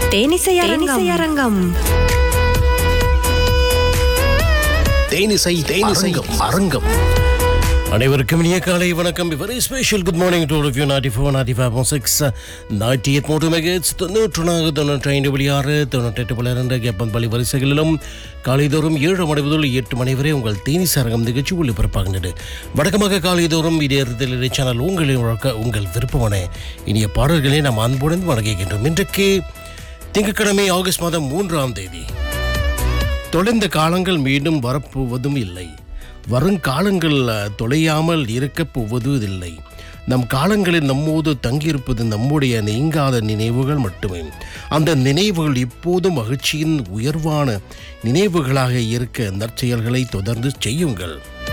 தேனிசையரங்கம் தேனிசை தேனிசை அரங்கம் அனைவருக்கும் இனிய காலை வணக்கம் very special good morning to all of you ninety four ninety five six ninety eight மூன்று மெகட்ஸ் தொண்ணூற்று நான்கு தொண்ணூற்றி ஐந்து புள்ளி ஆறு தொண்ணூற்றெட்டு புள்ளி இரண்டு கேப்பன் பள்ளி வரிசைகளிலும் காலைதோறும் ஏழு மணி முதல் எட்டு மணி வரை உங்கள் தேனி சரங்கம் நிகழ்ச்சி ஒளிபரப்பாகின்றது வழக்கமாக காலைதோறும் இதே இறுதியில் சேனல் உங்களின் வழக்க உங்கள் விருப்பமான இனிய பாடல்களை நாம் அன்புடன் வழங்குகின்றோம் இன்றைக்கு திங்கட்கிழமை ஆகஸ்ட் மாதம் மூன்றாம் தேதி தொலைந்த காலங்கள் மீண்டும் வரப்போவதும் இல்லை வருங்காலங்கள் அஹ், தொலையாமல் இருக்கப் போவதும் நம் காலங்களில் நம்மோடு தங்கியிருப்பது நம்முடைய நீங்காத நினைவுகள் மட்டுமே அந்த நினைவுகள் எப்போதும் மகிழ்ச்சியின் உயர்வான நினைவுகளாக இருக்க நற்செயல்களை தொடர்ந்து செய்யுங்கள்